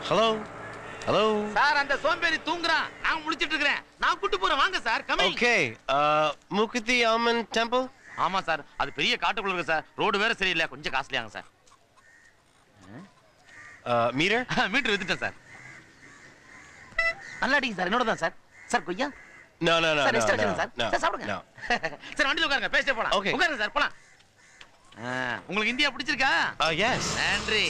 Hello? Hello? Sir அந்த சோம்பேறி தூங்குறான் நான் முழிச்சிட்டு இருக்கிறேன் நான் கூட்டு போறேன் வாங்க sir coming Okay. Uh, Mukti Amman Temple? ஆமா சார் அது பெரிய காட்டுக்குள்ள இருக்கு சார் ரோடு வேற சரியில்லை கொஞ்சம் காஸ்ட்லியாங்க சார் Uh, meter? மீட்டர் வித்துட்டேன் சார் நல்லா அடிங்க சார் என்னோட தான் சார் சார் கொய்யா No, no, no, sir no, extra no, sir no, sir சாப்பிடுங்க no. சார் வண்டியில் உட்காருங்க பேசிட்டே போலாம் Okay. உட்காருங்க சார் போலாம் ஆ, உங்களுக்கு இந்தியா பிடிச்சிருக்கா Uh, yes. நன்றி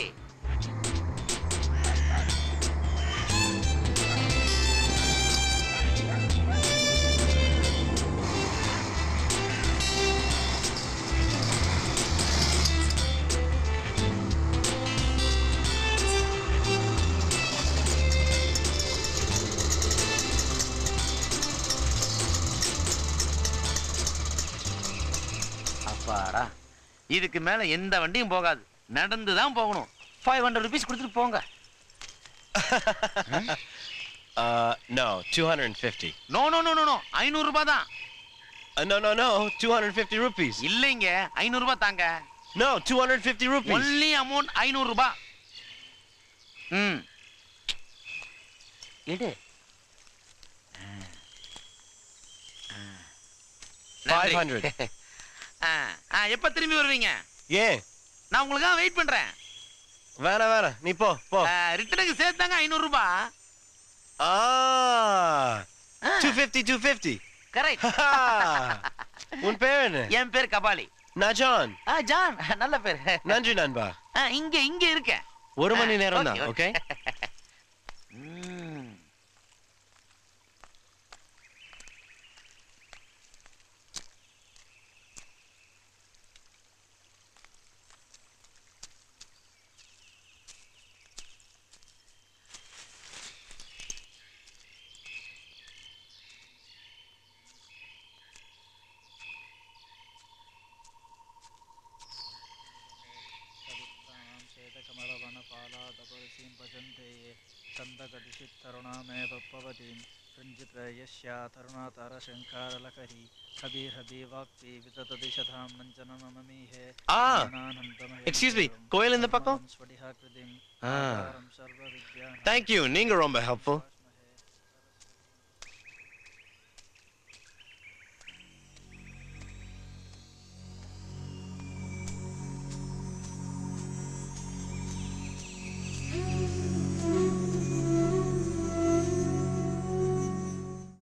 அப்பாடா இதுக்கு மேல எந்த வண்டியும் போகாது நடந்து தான் போகணும் ஃபைவ் ஹண்ட்ரட் ருபீஸ் கொடுத்துட்டு போங்க Uh, no, 250. No no no no no ஐநூறு ரூபாய் தான் Uh, no, no, no, 250 rupees. இல்லைங்க ஐநூறு ரூபாய் தாங்க No, 250 rupees. ஒன்லி அமௌண்ட் ஐநூறு ரூபாய் ம் எடு நன்றி. 500. ஆ, ஆ, எப்ப திரும்பி வருவீங்க ஏன் நான் உங்களுக்காக வெயிட் பண்றேன் வேணாம் வேணாம் நீ போ போ ரிட்டனுக்கு சேர்த்தாங்க ஐநூறு ரூபாய் ஆ ஆ. 250 250 கரெக்ட் உன் பேர் என்ன என் பேர் கபாலி நான் ஜான் ஆ ஜான் நல்ல பேர் நன்றி நண்பா ஆ, இங்க இங்க இருக்கேன் ஒரு மணி ஆ, நேரம் தான் okay, ஓகே ம். सवितानां श्वेतकमलवनपालादपरसीं भजन्ते ये छन्दकदिशितरुणामेव पवतीं रञ्जितयस्या तरुणातारशङ्कारलकरी हबीर्हबीवाक्ति विततति शतां नञ्जनममीहे ஆ Excuse me, கோயில் இந்த பக்கம்? ஸ்வடிஹாக்கிருதிம் ஆ. ஆதாரம் சர்வ வித்யா தேங்க் யூ நீங்க ரொம்ப ஹெல்ப்ஃபுல்